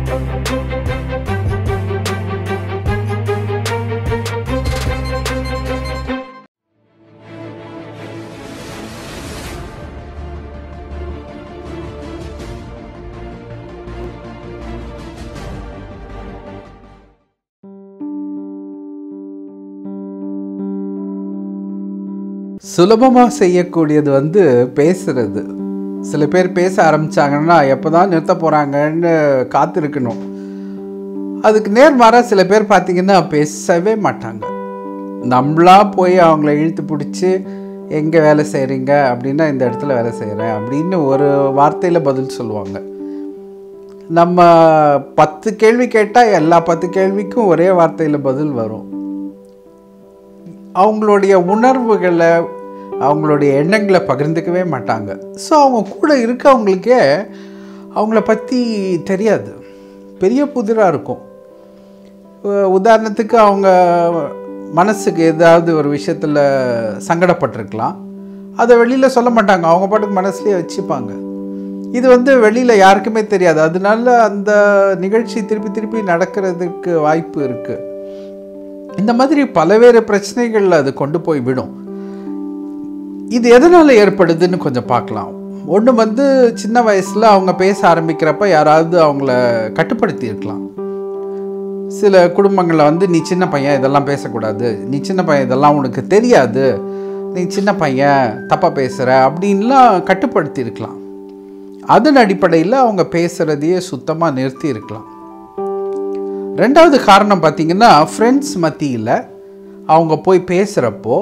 சுலபமாக செய்யக்கூடியது வந்து பேசுறது சில பேர் பேச ஆரம்பிச்சாங்கன்னா எப்போ தான் நிறுத்த போகிறாங்கன்னு காத்திருக்கணும் அதுக்கு நேர்மாறாக சில பேர் பார்த்தீங்கன்னா பேசவே மாட்டாங்க நம்மளா போய் அவங்கள இழுத்து பிடிச்சி எங்கே வேலை செய்கிறீங்க அப்படின்னா இந்த இடத்துல வேலை செய்கிறேன் அப்படின்னு ஒரு வார்த்தையில் பதில் சொல்லுவாங்க நம்ம பத்து கேள்வி கேட்டால் எல்லா பத்து கேள்விக்கும் ஒரே வார்த்தையில் பதில் வரும் அவங்களுடைய உணர்வுகளை அவங்களுடைய எண்ணங்களை பகிர்ந்துக்கவே மாட்டாங்க ஸோ அவங்க கூட இருக்கவங்களுக்கே அவங்கள பற்றி தெரியாது பெரிய புதிராக இருக்கும் உ- உதாரணத்துக்கு அவங்க மனசுக்கு ஏதாவது ஒரு விஷயத்தில் சங்கடப்பட்டிருக்கலாம் அதை வெளியில் சொல்ல மாட்டாங்க அவங்க பாட்டுக்கு மனசுலேயே வச்சுப்பாங்க இது வந்து வெளியில் யாருக்குமே தெரியாது அதனால அந்த நிகழ்ச்சி திருப்பி திருப்பி நடக்கிறதுக்கு வாய்ப்பு இருக்குது இந்த மாதிரி பலவேறு பிரச்சனைகள் அது கொண்டு போய் விடும் இது எதனால் ஏற்படுதுன்னு கொஞ்சம் பார்க்கலாம் ஒன்று வந்து சின்ன வயசில் அவங்க பேச ஆரம்பிக்கிறப்ப யாராவது அவங்கள கட்டுப்படுத்தி இருக்கலாம் சில குடும்பங்களில் வந்து நீ சின்ன பையன் இதெல்லாம் பேசக்கூடாது நீ சின்ன பையன் இதெல்லாம் உனக்கு தெரியாது நீ சின்ன பையன் தப்பாக பேசுகிற அப்படின்லாம் கட்டுப்படுத்தி இருக்கலாம் அதன் அடிப்படையில் அவங்க பேசுகிறதையே சுத்தமாக நிறுத்தி இருக்கலாம் ரெண்டாவது காரணம் பார்த்தீங்கன்னா ஃப்ரெண்ட்ஸ் மத்தியில் அவங்க போய் பேசுகிறப்போ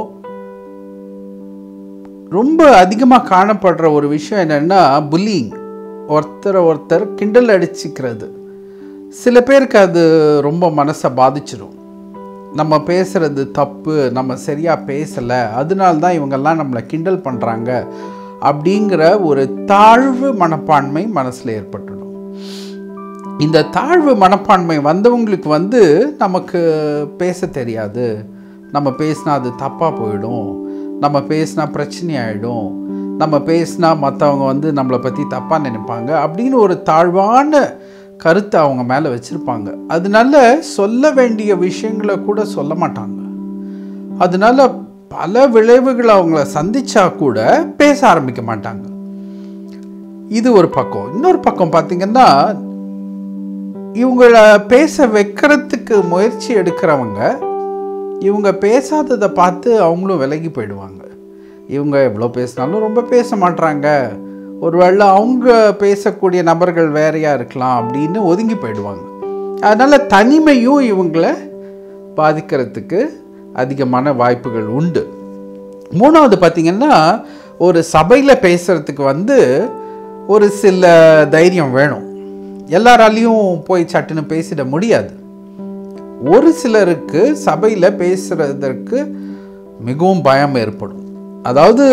ரொம்ப அதிகமாக காணப்படுற ஒரு விஷயம் என்னென்னா புல்லிங் ஒருத்தரை ஒருத்தர் கிண்டல் அடிச்சுக்கிறது சில பேருக்கு அது ரொம்ப மனசை பாதிச்சிடும் நம்ம பேசுகிறது தப்பு நம்ம சரியாக பேசலை அதனால தான் இவங்கெல்லாம் நம்மளை கிண்டல் பண்ணுறாங்க அப்படிங்கிற ஒரு தாழ்வு மனப்பான்மை மனசில் ஏற்பட்டுடும் இந்த தாழ்வு மனப்பான்மை வந்தவங்களுக்கு வந்து நமக்கு பேச தெரியாது நம்ம பேசினா அது தப்பாக போயிடும் நம்ம பேசினா பிரச்சனை ஆகிடும் நம்ம பேசினா மற்றவங்க வந்து நம்மளை பற்றி தப்பாக நினைப்பாங்க அப்படின்னு ஒரு தாழ்வான கருத்தை அவங்க மேலே வச்சுருப்பாங்க அதனால சொல்ல வேண்டிய விஷயங்களை கூட சொல்ல மாட்டாங்க அதனால பல விளைவுகள் அவங்கள சந்திச்சா கூட பேச ஆரம்பிக்க மாட்டாங்க இது ஒரு பக்கம் இன்னொரு பக்கம் பார்த்தீங்கன்னா இவங்கள பேச வைக்கிறதுக்கு முயற்சி எடுக்கிறவங்க இவங்க பேசாததை பார்த்து அவங்களும் விலகி போயிடுவாங்க இவங்க எவ்வளோ பேசினாலும் ரொம்ப பேச மாட்றாங்க ஒருவேளை அவங்க பேசக்கூடிய நபர்கள் வேறையா இருக்கலாம் அப்படின்னு ஒதுங்கி போயிடுவாங்க அதனால் தனிமையும் இவங்கள பாதிக்கிறதுக்கு அதிகமான வாய்ப்புகள் உண்டு மூணாவது பார்த்திங்கன்னா ஒரு சபையில் பேசுகிறதுக்கு வந்து ஒரு சில தைரியம் வேணும் எல்லாராலையும் போய் சட்டுன்னு பேசிட முடியாது ஒரு சிலருக்கு சபையில் பேசுறதற்கு மிகவும் பயம் ஏற்படும் அதாவது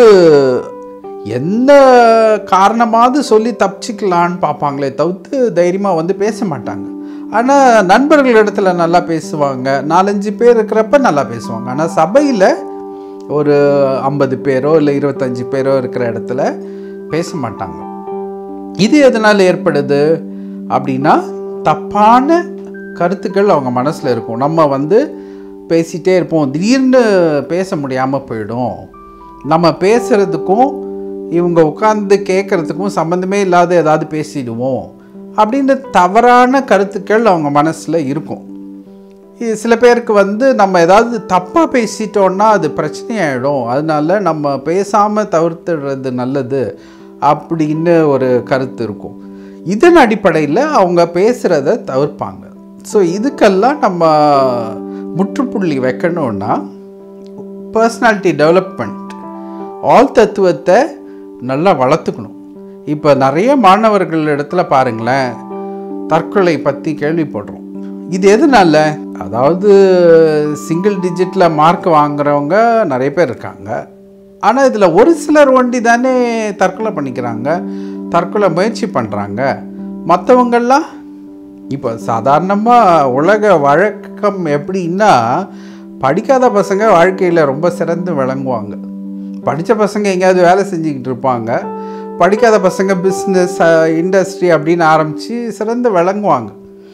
என்ன காரணமாவது சொல்லி தப்பிச்சிக்கலான்னு பார்ப்பாங்களே தவிர்த்து தைரியமாக வந்து பேச மாட்டாங்க ஆனால் நண்பர்கள் இடத்துல நல்லா பேசுவாங்க நாலஞ்சு பேர் இருக்கிறப்ப நல்லா பேசுவாங்க ஆனால் சபையில் ஒரு ஐம்பது பேரோ இல்லை இருபத்தஞ்சி பேரோ இருக்கிற இடத்துல பேச மாட்டாங்க இது எதனால் ஏற்படுது அப்படின்னா தப்பான கருத்துக்கள் அவங்க மனசில் இருக்கும் நம்ம வந்து பேசிகிட்டே இருப்போம் திடீர்னு பேச முடியாமல் போயிடும் நம்ம பேசுகிறதுக்கும் இவங்க உட்காந்து கேட்குறதுக்கும் சம்மந்தமே இல்லாத ஏதாவது பேசிடுவோம் அப்படின்னு தவறான கருத்துக்கள் அவங்க மனசில் இருக்கும் இது சில பேருக்கு வந்து நம்ம ஏதாவது தப்பாக பேசிட்டோன்னா அது பிரச்சனையாயிடும் அதனால நம்ம பேசாமல் தவிர்த்துடுறது நல்லது அப்படின்னு ஒரு கருத்து இருக்கும் இதன் அடிப்படையில் அவங்க பேசுகிறத தவிர்ப்பாங்க ஸோ இதுக்கெல்லாம் நம்ம முற்றுப்புள்ளி வைக்கணும்னா பர்சனாலிட்டி டெவலப்மெண்ட் ஆல் தத்துவத்தை நல்லா வளர்த்துக்கணும் இப்போ நிறைய மாணவர்கள் இடத்துல பாருங்களேன் தற்கொலை பற்றி கேள்விப்படுறோம் இது எதனால அதாவது சிங்கிள் டிஜிட்டில் மார்க் வாங்குறவங்க நிறைய பேர் இருக்காங்க ஆனால் இதில் ஒரு சிலர் ஒண்டி தானே தற்கொலை பண்ணிக்கிறாங்க தற்கொலை முயற்சி பண்ணுறாங்க மற்றவங்கெல்லாம் இப்போ சாதாரணமாக உலக வழக்கம் எப்படின்னா படிக்காத பசங்க வாழ்க்கையில் ரொம்ப சிறந்து விளங்குவாங்க படித்த பசங்க எங்கேயாவது வேலை செஞ்சுக்கிட்டு இருப்பாங்க படிக்காத பசங்க பிஸ்னஸ் இண்டஸ்ட்ரி அப்படின்னு ஆரம்பித்து சிறந்து விளங்குவாங்க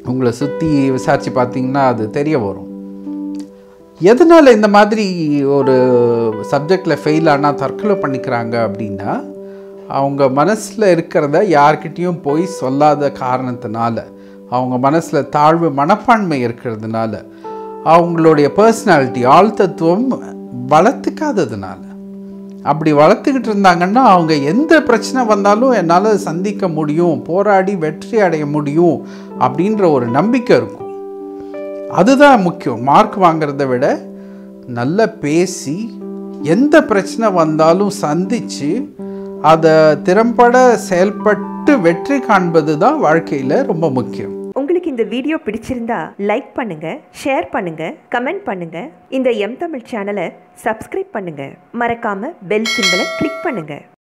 உங்களை சுற்றி விசாரித்து பார்த்தீங்கன்னா அது தெரிய வரும் எதனால் இந்த மாதிரி ஒரு சப்ஜெக்டில் ஃபெயில் ஆனால் தற்கொலை பண்ணிக்கிறாங்க அப்படின்னா அவங்க மனசில் இருக்கிறத யார்கிட்டேயும் போய் சொல்லாத காரணத்தினால அவங்க மனசில் தாழ்வு மனப்பான்மை இருக்கிறதுனால அவங்களுடைய பர்சனாலிட்டி ஆழ்தத்துவம் வளர்த்துக்காததுனால அப்படி வளர்த்துக்கிட்டு இருந்தாங்கன்னா அவங்க எந்த பிரச்சனை வந்தாலும் என்னால் சந்திக்க முடியும் போராடி வெற்றி அடைய முடியும் அப்படின்ற ஒரு நம்பிக்கை இருக்கும் அதுதான் முக்கியம் மார்க் வாங்குறத விட நல்லா பேசி எந்த பிரச்சனை வந்தாலும் சந்தித்து அதை திறம்பட செயல்பட்டு வெற்றி காண்பது தான் வாழ்க்கையில் ரொம்ப முக்கியம் உங்களுக்கு இந்த வீடியோ பிடிச்சிருந்தா லைக் பண்ணுங்க ஷேர் பண்ணுங்க கமெண்ட் பண்ணுங்க இந்த எம் தமிழ் சேனலை சப்ஸ்கிரைப் பண்ணுங்க மறக்காம பெல் சிம்பலை கிளிக் பண்ணுங்க